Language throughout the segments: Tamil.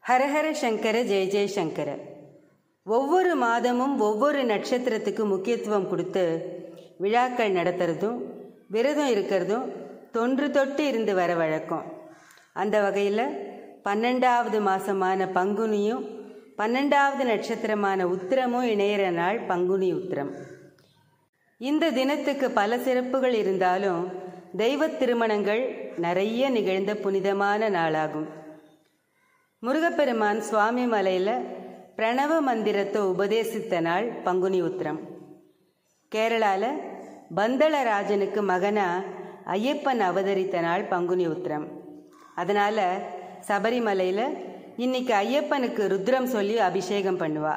ஹரஹர சங்கர ஜெய ஜெயசங்கர ஒவ்வொரு மாதமும் ஒவ்வொரு நட்சத்திரத்துக்கு முக்கியத்துவம் கொடுத்து விழாக்கள் நடத்துறதும் விரதம் இருக்கிறதும் தொன்று தொட்டு இருந்து வர வழக்கம் அந்த வகையில் பன்னெண்டாவது மாதமான பங்குனியும் பன்னெண்டாவது நட்சத்திரமான உத்திரமும் இணையிற நாள் பங்குனி உத்திரம் இந்த தினத்துக்கு பல சிறப்புகள் இருந்தாலும் தெய்வ திருமணங்கள் நிறைய நிகழ்ந்த புனிதமான நாளாகும் முருகப்பெருமான் சுவாமி மலையில் பிரணவ மந்திரத்தை உபதேசித்த நாள் பங்குனி உத்திரம் கேரளாவில் பந்தளராஜனுக்கு மகனா ஐயப்பன் அவதரித்த நாள் பங்குனி உத்திரம் அதனால் சபரிமலையில் இன்னைக்கு ஐயப்பனுக்கு ருத்ரம் சொல்லி அபிஷேகம் பண்ணுவா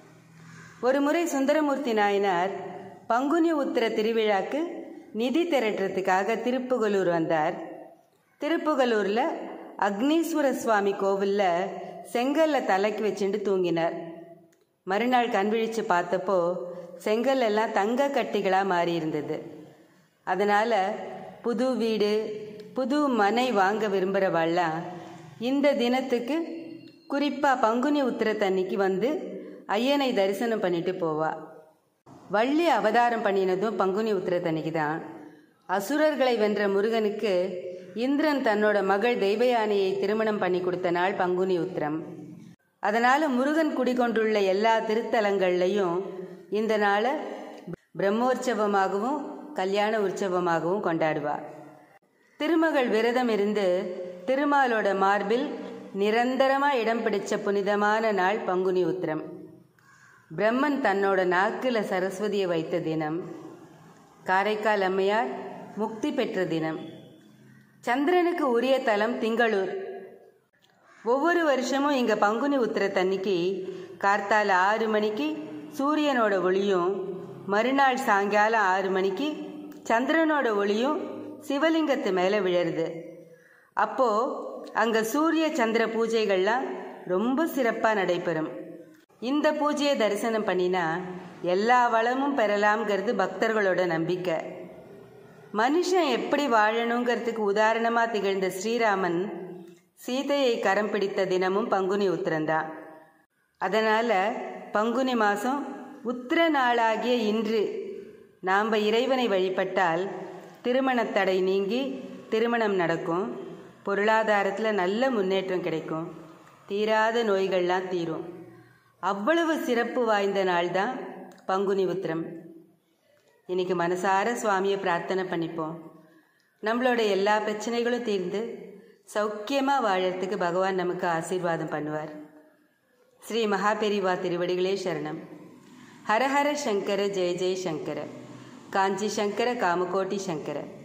ஒரு முறை சுந்தரமூர்த்தி நாயனார் பங்குனி உத்திர திருவிழாக்கு நிதி திரட்டுறதுக்காக திருப்புகலூர் வந்தார் திருப்புகலூரில் அக்னீஸ்வர சுவாமி கோவிலில் செங்கல்ல தலைக்கு வச்சுட்டு தூங்கினார் மறுநாள் கண் விழிச்சு பார்த்தப்போ செங்கல் எல்லாம் தங்க கட்டிகளாக மாறி இருந்தது அதனால் புது வீடு புது மனை வாங்க விரும்புகிறவாள்லாம் இந்த தினத்துக்கு குறிப்பாக பங்குனி உத்திரத்தன்னைக்கு வந்து ஐயனை தரிசனம் பண்ணிட்டு போவா வள்ளி அவதாரம் பண்ணினதும் பங்குனி உத்திரத்தன்னைக்கு தான் அசுரர்களை வென்ற முருகனுக்கு இந்திரன் தன்னோட மகள் தெய்வயானையை திருமணம் பண்ணி கொடுத்த நாள் பங்குனி உத்திரம் அதனால் முருகன் குடிகொண்டுள்ள எல்லா திருத்தலங்கள்லையும் இந்த நாளை பிரம்மோற்சவமாகவும் கல்யாண உற்சவமாகவும் கொண்டாடுவார் திருமகள் விரதம் இருந்து திருமாலோட மார்பில் நிரந்தரமாக இடம் பிடிச்ச புனிதமான நாள் பங்குனி உத்திரம் பிரம்மன் தன்னோட நாக்கில் சரஸ்வதியை வைத்த தினம் காரைக்கால் அம்மையார் முக்தி பெற்ற தினம் சந்திரனுக்கு உரிய தலம் திங்களூர் ஒவ்வொரு வருஷமும் இங்கே பங்குனி உத்திரத்தன்னைக்கு கார்த்தால ஆறு மணிக்கு சூரியனோட ஒளியும் மறுநாள் சாயங்காலம் ஆறு மணிக்கு சந்திரனோட ஒளியும் சிவலிங்கத்து மேலே விழருது அப்போது அங்கே சூரிய சந்திர பூஜைகள்லாம் ரொம்ப சிறப்பாக நடைபெறும் இந்த பூஜையை தரிசனம் பண்ணினா எல்லா வளமும் பெறலாம்ங்கிறது பக்தர்களோட நம்பிக்கை மனுஷன் எப்படி வாழணுங்கிறதுக்கு உதாரணமாக திகழ்ந்த ஸ்ரீராமன் சீதையை கரம் பிடித்த தினமும் பங்குனி உத்திரந்தான் அதனால் பங்குனி மாதம் உத்திர நாளாகிய இன்று நாம் இறைவனை வழிபட்டால் திருமணத் தடை நீங்கி திருமணம் நடக்கும் பொருளாதாரத்தில் நல்ல முன்னேற்றம் கிடைக்கும் தீராத நோய்கள்லாம் தீரும் அவ்வளவு சிறப்பு வாய்ந்த நாள் தான் பங்குனி உத்திரம் இன்னைக்கு மனசார சுவாமியை பிரார்த்தனை பண்ணிப்போம் நம்மளோட எல்லா பிரச்சனைகளும் தீர்ந்து சௌக்கியமாக வாழறதுக்கு பகவான் நமக்கு ஆசீர்வாதம் பண்ணுவார் ஸ்ரீ மகாபெரிவா திருவடிகளே சரணம் ஹரஹர சங்கர ஜெய ஜெய சங்கர காஞ்சி சங்கர காமகோட்டி சங்கர